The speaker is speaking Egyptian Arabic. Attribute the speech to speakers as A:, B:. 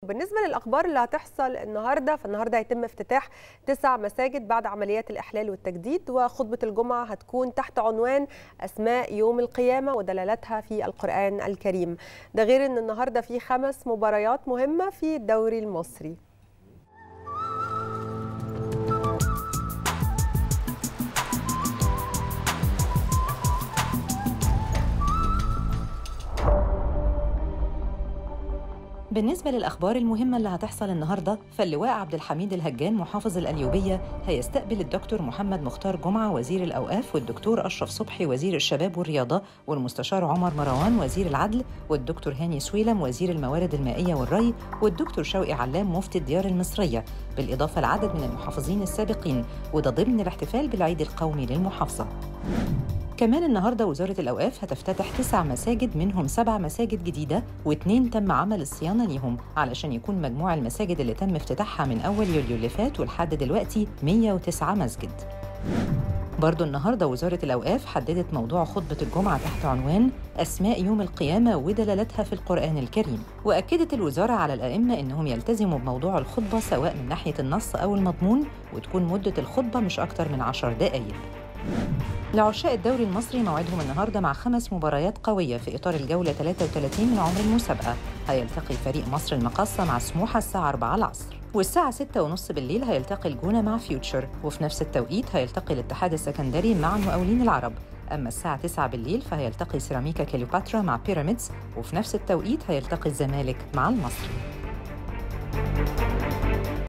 A: بالنسبة للأخبار اللي هتحصل النهاردة فالنهاردة هيتم افتتاح تسع مساجد بعد عمليات الإحلال والتجديد وخطبة الجمعة هتكون تحت عنوان أسماء يوم القيامة ودلالتها في القرآن الكريم ده غير أن النهاردة في خمس مباريات مهمة في الدوري المصري
B: بالنسبة للأخبار المهمة اللي هتحصل النهاردة فاللواء عبد الحميد الهجان محافظ الأليوبية هيستقبل الدكتور محمد مختار جمعة وزير الأوقاف والدكتور أشرف صبحي وزير الشباب والرياضة والمستشار عمر مروان وزير العدل والدكتور هاني سويلم وزير الموارد المائية والري والدكتور شوقي علام مفتي الديار المصرية بالإضافة لعدد من المحافظين السابقين وده ضمن الاحتفال بالعيد القومي للمحافظة كمان النهاردة وزارة الأوقاف هتفتتح تسع مساجد منهم سبع مساجد جديدة واثنين تم عمل الصيانة ليهم علشان يكون مجموع المساجد اللي تم افتتاحها من أول يوليو اللي فات ولحد دلوقتي 109 مسجد برضو النهاردة وزارة الأوقاف حددت موضوع خطبة الجمعة تحت عنوان أسماء يوم القيامة ودلالتها في القرآن الكريم وأكدت الوزارة على الأئمة أنهم يلتزموا بموضوع الخطبة سواء من ناحية النص أو المضمون وتكون مدة الخطبة مش أكتر من عشر دقايق لعشاق الدوري المصري موعدهم النهارده مع خمس مباريات قويه في اطار الجوله 33 من عمر المسابقه هيلتقي فريق مصر المقاصه مع سموحه الساعه 4 العصر والساعة 6 ونص بالليل هيلتقي الجونة مع فيوتشر وفي نفس التوقيت هيلتقي الاتحاد السكندري مع المقاولين العرب أما الساعة 9 بالليل فهيلتقي سيراميكا كليوباترا مع بيراميدز وفي نفس التوقيت هيلتقي الزمالك مع المصري